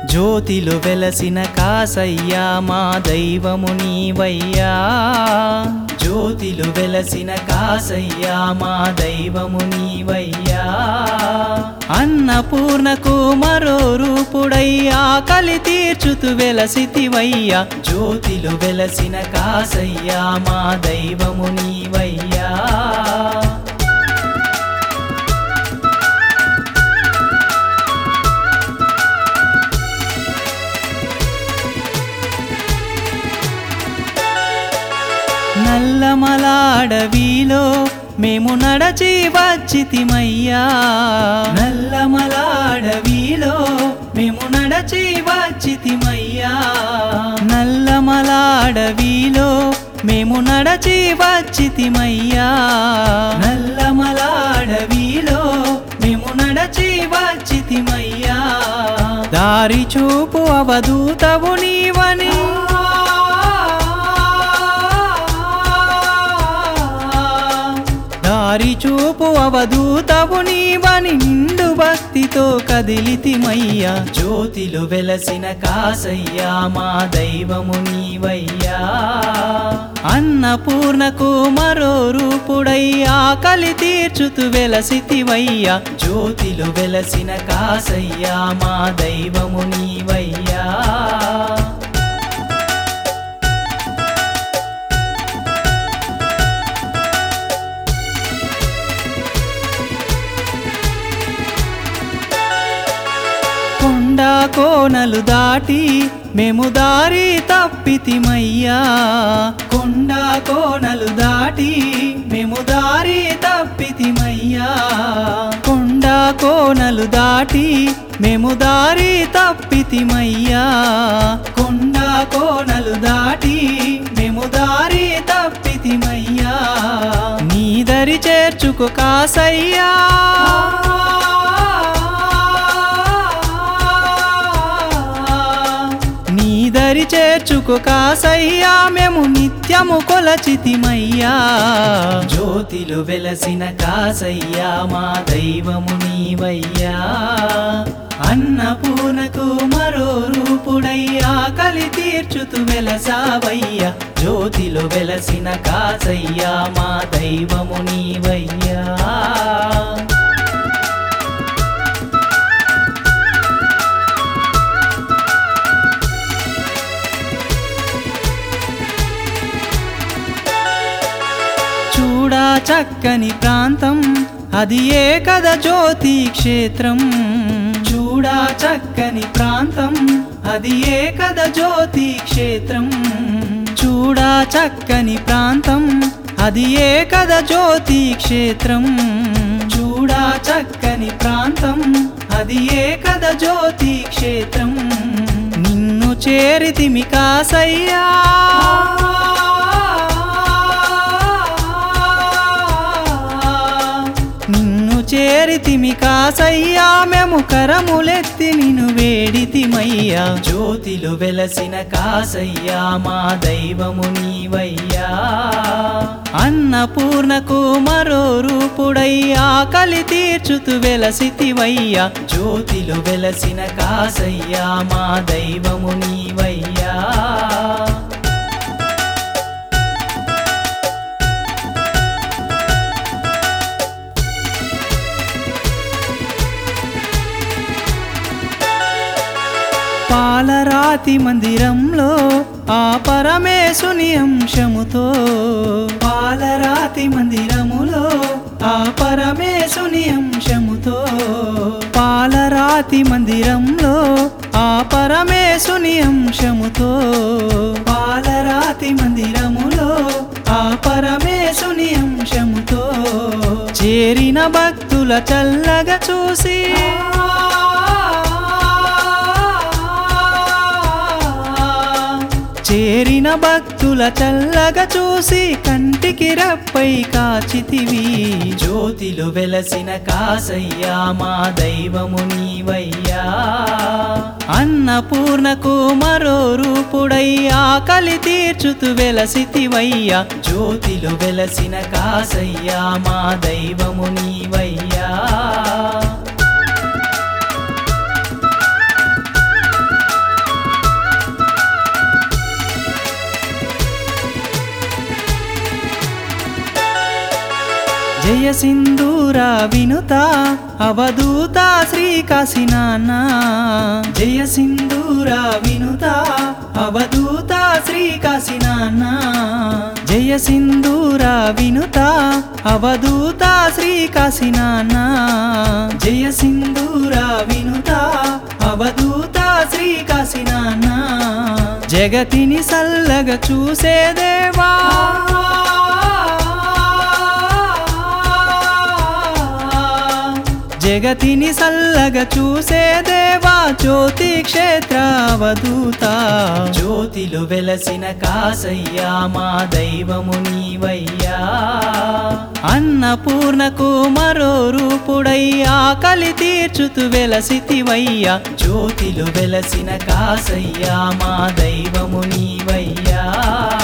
జ్యోతిలో వెలసిన కాసయ్యా మా దైవము నీవయ్యా జ్యోతిలో వెలసిన కాసయ్యా మా దైవము నీవయ్యా అన్నపూర్ణకు మరో రూపుడయ్యా కలి తీర్చుతు వెలసితివయ్యా జ్యోతిలో వెలసిన కాసయ్యా మా దైవము నీవయ్యా నల్లమల అడవిలో మేము నడచి వచ్చితిమయ్యా నల్లమల అడవిలో మేము నడచి వచ్చితిమయ్యా నల్లమల అడవిలో మేము నడచి వచ్చితిమయ్యా నల్లమల అడవిలో మేము నడచి వచ్చితిమయ్యా దారి చూపు అవధూతవు నీవని దారి చూపు అవధూతవు నీవని నిండు భక్తితో కదిలితిమయ్యా జ్యోతిలో వెలసిన కాసయ్యా మా దైవము నీవయ్యా అన్నపూర్ణకు మరో రూపుడయ్యా కలి తీర్చుతు వెలసితివయ్యా జ్యోతిలో వెలసిన కాసయ్యా మా దైవము నీవయ్యా కొండ కోనలు దాటి మేము దారి తప్పితిమయ్యా కొండ కోనలు దాటి మేము దారి తప్పితిమయ్యా కొండ కోనలు దాటి మేము దారి తప్పితిమయ్యా కొండ కోనలు దాటి మేము దారి తప్పితిమయ్యా నీ దరి చేర్చుకో కాసయ్యా నీ దరి చేర్చుకో కాసయ్యా మేము నిత్యము కొలచితిమయ్యా జ్యోతిలో వెలసిన కాసయ్యా మా దైవము నీవయ్యా అన్నపూర్ణకు మరో రూపుడయ్యా కలి తీర్చుతు వెలసావయ్యా జ్యోతిలో వెలసిన కాసయ్యా మా దైవము నీవయ్యా చూడా చక్కని ప్రాంతం అది ఏ కద జ్యోతి క్షేత్రం చూడా చక్కని ప్రాంతం అది ఏ కద జ్యోతి క్షేత్రం చూడా చక్కని ప్రాంతం అది ఏ కద జ్యోతి క్షేత్రం చూడా చక్కని ప్రాంతం అది ఏ కద జ్యోతి క్షేత్రం నిన్ను చేరితిమి కాసయ్యా నిన్ను చేరితిమి కాసయ్యా మేము కరములెత్తి నిన్ను వేడితిమయ్యా జ్యోతిలో వెలసిన కాసయ్యా మా దైవము నీవయ్యా అన్నపూర్ణకు మరో రూపుడయ్యా కలి తీర్చుతు వెలసితివయ్యా జ్యోతిలో వెలసిన కాసయ్యా మా దైవము నీవయ్యా పాలరాతి మందిరంలో ఆ పరమేశుని అంశముతో పాలరాతి మందిరములో ఆ పరమేశుని అంశముతో పాలరాతి మందిరంలో ఆ పరమేశుని అంశముతో పాలరాతి మందిరములో ఆ పరమేశుని అంశముతో చేరిన భక్తుల చల్లగా చూసి చేరిన భక్తుల చల్లగా చూసి కంటికి రప్పై కాచితివి జ్యోతిలో వెలసిన కాసయ్యా మా దైవము నీవయ్యా అన్నపూర్ణకు మరో రూపుడయ్యా కలి తీర్చుతు వెలసితివయ్యా జ్యోతిలో వెలసిన కాసయ్యా మా దైవము నీవయ్యా జయ సింధూర వినుత అవధూత శ్రీ కాశీనాన్న జయ సింధూర వినుత అవధూత శ్రీ కాశీనాన్న జయ సింధూర వినుత అవధూత శ్రీ కాశీనాన్న జయ సింధూర వినుత అవధూత శ్రీ కాశీనాన్న జగతిని సల్లగ చూసే దేవా జగతిని సల్లగ చూసే దేవా జ్యోతి క్షేత్రావధూత జ్యోతిలో వెలసిన కాసయ్యా మా దైవము నీవయ్యా అన్నపూర్ణకు మరో రూపుడై ఆకలి తీర్చుతు వెలసితివయ్యా జ్యోతిలో వెలసిన కాసయ్యా మా దైవము నీవయ్యా